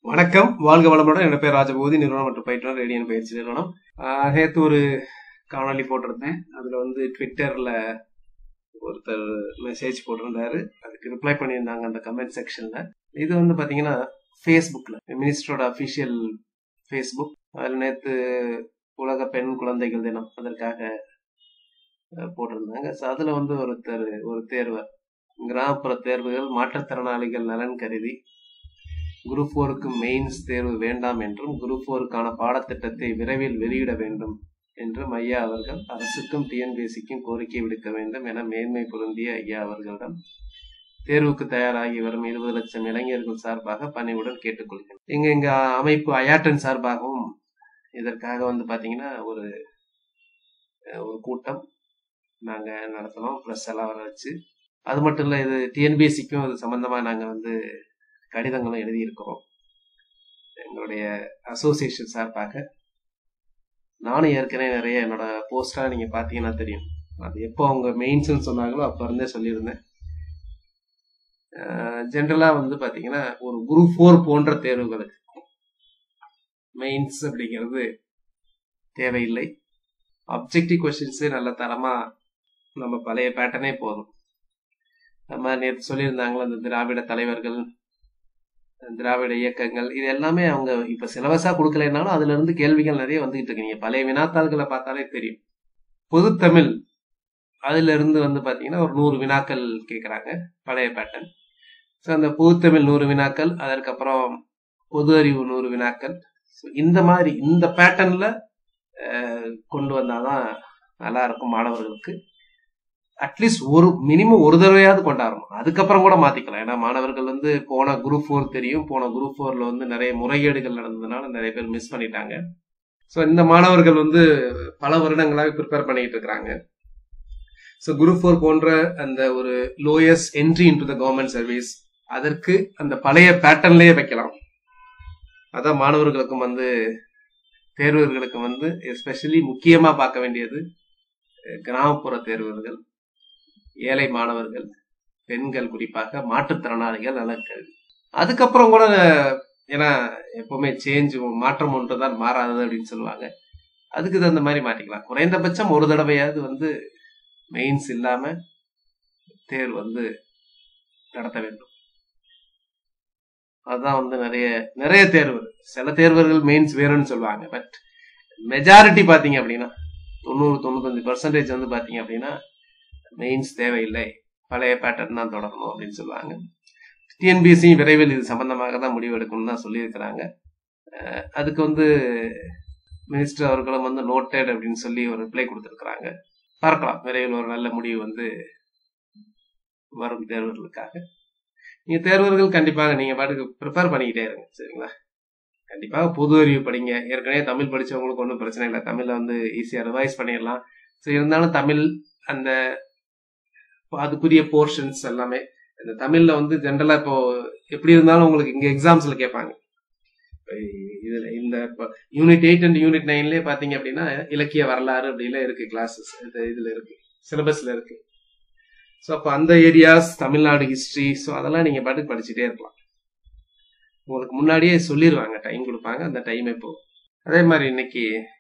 வணக்கம் வாழ்க வளமுடன் என் பேர் ராஜபூதி நிறுவனம் மற்றும் பயிற்றுனர் ரேடியன் பயிற்சி நிறுவனம் ஆஹ் நேத்து ஒரு காணொளி போட்டிருந்தேன் அதுல வந்து ட்விட்டர்ல ஒருத்தர் மெசேஜ் போட்டிருந்தாரு அதுக்கு ரிப்ளை பண்ணியிருந்தாங்க அந்த கமெண்ட் செக்ஷன்ல இது வந்து பாத்தீங்கன்னா ஃபேஸ்புக்ல மினிஸ்டரோட அபிஷியல் ஃபேஸ்புக் அதுல நேத்து உலக பெண் குழந்தைகள் தினம் அதற்காக அஹ், போட்டிருந்தாங்க ஸோ அதுல வந்து ஒருத்தர் ஒரு தேர்வர் கிராமப்புற தேர்வுகள் மாற்றுத்திறனாளிகள் நலன் கருதி குரூப் ஃபோருக்கு மெயின்ஸ் தேர்வு வேண்டாம் என்றும் குரூப் ஃபோருக்கான பாடத்திட்டத்தை விரைவில் வெளியிட வேண்டும் என்றும் ஐயா அவர்கள் அரசுக்கும் டிஎன்பிஎஸ்சிக்கும் கோரிக்கை விடுக்க வேண்டும் என மேன்மை பொருந்திய ஐயா அவர்களிடம் தேர்வுக்கு தயாராகி வரும் இருபது லட்சம் இளைஞர்கள் சார்பாக பணிவுடன் கேட்டுக்கொள்கிறேன் எங்க எங்க அமைப்பு அயாட்டன் சார்பாகவும் இதற்காக வந்து பாத்தீங்கன்னா ஒரு அஹ், ஒரு கூட்டம் நாங்க நடத்தினோம் ப்ளஸ் எல்லாம் வர வச்சு அது மட்டும் இல்ல இது டிஎன்பிஎஸ்சிக்கும் அது சம்பந்தமா நாங்க வந்து கடிதங்களும் எழுதியிருக்கிறோம் எங்களுடைய அசோசியேஷன் சார்பாக நானும் ஏற்கனவே நிறைய என்னோட போஸ்டா நீங்க பாத்தீங்கன்னா தெரியும் அது எப்போ அவங்க மெயின்ஸ்னு சொன்னாங்களோ அப்ப இருந்தே சொல்லியிருந்தேன் ஜென்ரலா வந்து பாத்தீங்கன்னா ஒரு குரூப் ஃபோர் போன்ற தேர்வுகளுக்கு மெயின்ஸ் அப்படிங்கிறது தேவையில்லை அப்ஜெக்டிவ் கொஸ்டின்ஸே நல்ல தரமா நம்ம பழைய பேட்டர்னே போதும் நம்ம நேற்று சொல்லியிருந்தாங்களா அந்த திராவிட தலைவர்கள் திராவிட இயக்கங்கள் இது எல்லாமே அவங்க இப்ப சிலபஸா கொடுக்கலைனாலும் அதுல இருந்து கேள்விகள் நிறைய வந்துகிட்டு இருக்கு நீங்க பழைய வினாத்தாள்களை பார்த்தாலே தெரியும் பொது தமிழ் அதுல இருந்து வந்து பாத்தீங்கன்னா ஒரு நூறு வினாக்கள் கேட்கறாங்க பழைய பேட்டர்ன் ஸோ அந்த பொதுத்தமிழ் நூறு வினாக்கள் அதற்கப்புறம் பொது அறிவு நூறு வினாக்கள் ஸோ இந்த மாதிரி இந்த பேட்டர்ன்ல கொண்டு வந்தாதான் நல்லா இருக்கும் மாணவர்களுக்கு அட்லீஸ்ட் ஒரு மினிமம் ஒரு தடவையாவது கொண்டாடணும் அதுக்கப்புறம் கூட மாத்திக்கலாம் ஏன்னா மாணவர்கள் வந்து போன குரூப் ஃபோர் தெரியும் போன குரூப் ஃபோர்ல வந்து நிறைய முறைகேடுகள் நடந்ததுனால நிறைய பேர் மிஸ் பண்ணிட்டாங்க ஸோ இந்த மாணவர்கள் வந்து பல வருடங்களாக ப்ரிப்பேர் பண்ணிட்டு இருக்கிறாங்க ஸோ குரூப் ஃபோர் போன்ற அந்த ஒரு lowest entry into the government service அதற்கு அந்த பழைய பேட்டர்ன்லயே வைக்கலாம் அதான் மாணவர்களுக்கும் வந்து தேர்வர்களுக்கும் வந்து எஸ்பெஷலி முக்கியமா பார்க்க வேண்டியது அஹ், கிராமப்புற தேர்வர்கள் ஏழை மாணவர்கள் பெண்கள் குறிப்பாக மாற்றுத்திறனாளிகள் நலக்கல்வி அதுக்கப்புறம் கூட ஏன்னா எப்பவுமே சேஞ்ச் மாற்றம் ஒன்றுதான் மாறாதது அப்படின்னு சொல்லுவாங்க அதுக்கு தகுந்த மாதிரி மாட்டிக்கலாம் குறைந்தபட்சம் ஒரு தடவையாவது வந்து மெயின்ஸ் இல்லாம தேர்வு வந்து நடத்த வேண்டும் அதுதான் வந்து நிறைய நிறைய தேர்வு சில தேர்வர்கள் மெயின்ஸ் வேணும்னு சொல்லுவாங்க பட் மெஜாரிட்டி பாத்தீங்க அப்படின்னா தொண்ணூறு தொண்ணூத்தஞ்சு பர்சன்டேஜ் வந்து பாத்தீங்க அப்படின்னா மெயின்ஸ் தேவையில்லை பழைய பேட்டர்ன் தான் தொடரணும் அப்படின்னு சொல்லுவாங்க டிஎன்பிஎஸ்சி விரைவில் இது சம்பந்தமாக தான் முடிவு எடுக்கணும்னு தான் சொல்லியிருக்கிறாங்க அஹ் அதுக்கு வந்து மினிஸ்டர் அவர்களும் வந்து நோட்டட் அப்படின்னு சொல்லி ஒரு ரிப்ளை கொடுத்துருக்குறாங்க பார்க்கலாம் விரைவில் ஒரு நல்ல முடிவு வந்து வரும் தேர்வர்களுக்காக நீங்க தேர்வர்கள் கண்டிப்பாக நீங்க பாட்டுக்கு ப்ரிப்பேர் பண்ணிக்கிட்டே இருங்க சரிங்களா கண்டிப்பாக பொது அறிவு படிங்க ஏற்கனவே தமிழ் படிச்சவங்களுக்கு ஒன்றும் பிரச்சனை இல்லை தமிழ்ல வந்து ஈஸியா ரிவைஸ் பண்ணிடலாம் ஸோ இருந்தாலும் தமிழ் அந்த அதுக்குரிய போர்ஷன்ஸ் எல்லாமே இந்த தமிழ்ல வந்து ஜென்ரலா இப்போ எப்படி இருந்தாலும் உங்களுக்கு இங்க எக்ஸாம்ஸ்ல கேட்பாங்க இப்ப இதுல இந்த யூனிட் எயிட் அண்ட் யூனிட் நைன்லயே பாத்தீங்க அப்படின்னா இலக்கிய வரலாறு அப்படிலாம் இருக்கு கிளாஸஸ் இதுல இருக்கு சிலபஸ்ல இருக்கு ஸோ அப்போ அந்த ஏரியாஸ் தமிழ்நாடு ஹிஸ்டரி ஸோ அதெல்லாம் நீங்க பாட்டுக்கு படிச்சுட்டே இருக்கலாம் உங்களுக்கு முன்னாடியே சொல்லிடுவாங்க டைம் கொடுப்பாங்க அந்த டைம் இப்போ அதே மாதிரி இன்னைக்கு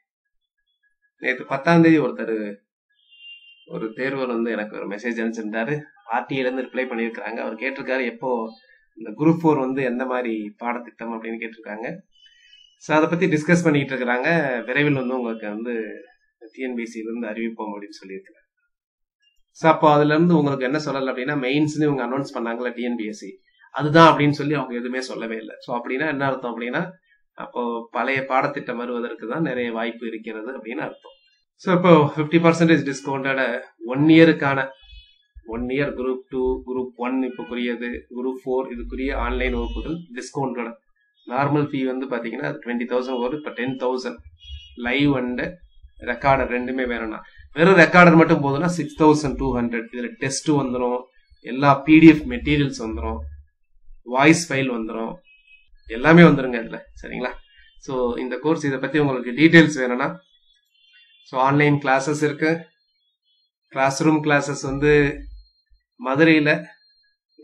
நேற்று பத்தாம் தேதி ஒருத்தர் ஒரு தேர்வர் வந்து எனக்கு ஒரு மெசேஜ் அனுப்பிச்சிருந்தாரு ஆர்டிஐல இருந்து ரிப்ளை பண்ணியிருக்கிறாங்க அவர் கேட்டிருக்காரு எப்போ இந்த குரூப் ஃபோர் வந்து எந்த மாதிரி பாடத்திட்டம் அப்படின்னு கேட்டிருக்காங்க ஸோ அதை பத்தி டிஸ்கஸ் பண்ணிக்கிட்டு இருக்கிறாங்க விரைவில் வந்து உங்களுக்கு வந்து டிஎன்பிசியில இருந்து அறிவிப்போம் அப்படின்னு சொல்லியிருக்கிறாங்க ஸோ அப்போ அதுல இருந்து உங்களுக்கு என்ன சொல்லல அப்படின்னா மெயின்ஸ்னு இவங்க அனௌன்ஸ் பண்ணாங்கல்ல டிஎன்பிஎஸ்சி அதுதான் அப்படின்னு சொல்லி அவங்க எதுவுமே சொல்லவே இல்லை ஸோ அப்படின்னா என்ன அர்த்தம் அப்படின்னா அப்போ பழைய பாடத்திட்டம் வருவதற்கு தான் நிறைய வாய்ப்பு இருக்கிறது அப்படின்னு அர்த்தம் ஸோ இப்போ ஃபிஃப்டி பர்சன்டேஜ் டிஸ்கவுண்டட ஒன் இயருக்கான one year group two group one இப்போக்குரியது குரூப் ஃபோர் இதுக்குரிய ஆன்லைன் வகுப்புகள் டிஸ்கவுண்டோட நார்மல் ஃபீ வந்து பார்த்தீங்கன்னா அது டுவெண்ட்டி தௌசண்ட் வரும் இப்போ ten thousand live and recorder ரெண்டுமே வேணும்னா வெறும் ரெக்கார்டர் மட்டும் போதுன்னா சிக்ஸ் தௌசண்ட் டூ ஹண்ட்ரட் இதில் டெஸ்ட் வந்துடும் எல்லா பிடிஎஃப் மெட்டீரியல்ஸ் வந்துடும் வாய்ஸ் ஃபைல் வந்துடும் எல்லாமே வந்துருங்க இதில் சரிங்களா ஸோ இந்த கோர்ஸ் இதை பற்றி உங்களுக்கு டீட்டெயில்ஸ் வேணும்னா ஸோ ஆன்லைன் கிளாஸஸ் இருக்கு கிளாஸ் ரூம் கிளாஸஸ் வந்து மதுரையில்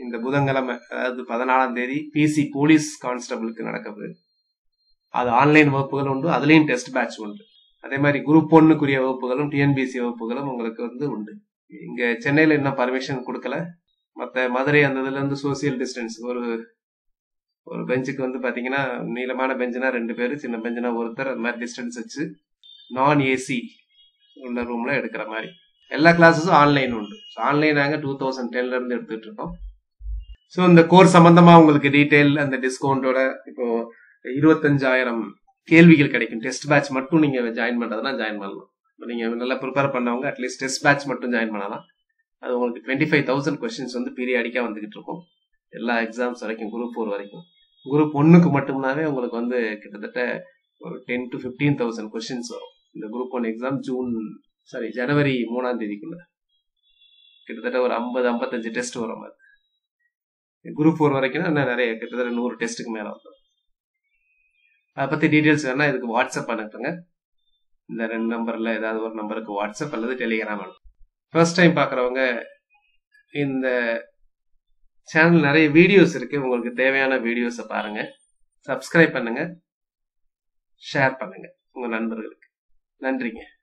இந்த புதன்கிழமை அதாவது பதினாலாம் தேதி பிசி போலீஸ் கான்ஸ்டபிளுக்கு நடக்குது அது ஆன்லைன் வகுப்புகள் உண்டு அதுலயும் டெஸ்ட் பேட்ச் உண்டு அதே மாதிரி குரூப் ஒன்னுக்குரிய வகுப்புகளும் டிஎன்பிசி வகுப்புகளும் உங்களுக்கு வந்து உண்டு இங்க சென்னையில இன்னும் பர்மிஷன் கொடுக்கல மத்த மதுரை அந்த இதுல இருந்து சோசியல் டிஸ்டன்ஸ் ஒரு ஒரு பெஞ்சுக்கு வந்து பாத்தீங்கன்னா நீளமான பெஞ்சுனா ரெண்டு பேர் சின்ன பெஞ்சுனா ஒருத்தர் அந்த மாதிரி டிஸ்டன்ஸ் வச்சு நான் ஏசி உள்ள ரூம்ல எடுக்கிற மாதிரி எல்லா கிளாஸஸும் ஆன்லைன் உண்டு ஆன்லைன் நாங்க டூ தௌசண்ட் டென்ல இருந்து எடுத்துட்டு இருக்கோம் ஸோ இந்த கோர்ஸ் சம்பந்தமா உங்களுக்கு டீடைல் அந்த டிஸ்கவுண்டோட இப்போ இருபத்தஞ்சாயிரம் கேள்விகள் கிடைக்கும் டெஸ்ட் பேட்ச் மட்டும் நீங்க ஜாயின் பண்றதுனா ஜாயின் பண்ணலாம் இப்போ நீங்க நல்லா ப்ரிப்பேர் பண்ணவங்க அட்லீஸ்ட் டெஸ்ட் பேட்ச் மட்டும் ஜாயின் பண்ணலாம் அது உங்களுக்கு டுவெண்ட்டி ஃபைவ் தௌசண்ட் கொஸ்டின்ஸ் வந்து பீரியாடிக்கா வந்துகிட்டு இருக்கும் எல்லா எக்ஸாம்ஸ் வரைக்கும் குரூப் ஃபோர் வரைக்கும் குரூப் ஒன்னுக்கு மட்டும்னாவே உங்களுக்கு வந்து கிட்டத்தட்ட ஒரு ten to fifteen thousand questions வரும் இந்த group one exam June sorry ஜனவரி மூணாம் தேதிக்குள்ள கிட்டத்தட்ட ஒரு ஐம்பது ஐம்பத்தஞ்சு டெஸ்ட் வரும் அது குரூப் ஃபோர் வரைக்கும் இன்னும் நிறைய கிட்டத்தட்ட நூறு டெஸ்ட்டுக்கு மேல வந்துடும் அதை பத்தி டீடைல்ஸ் வேணா இதுக்கு வாட்ஸ்அப் அனுப்புங்க இந்த ரெண்டு நம்பர்ல ஏதாவது ஒரு நம்பருக்கு வாட்ஸ்அப் அல்லது டெலிகிராம் அனுப்புங்க ஃபர்ஸ்ட் டைம் பார்க்குறவங்க இந்த சேனல் நிறைய வீடியோஸ் இருக்கு உங்களுக்கு தேவையான வீடியோஸை பாருங்க சப்ஸ்கிரைப் பண்ணுங்க ஷேர் பண்ணுங்க உங்க நண்பர்களுக்கு நன்றிங்க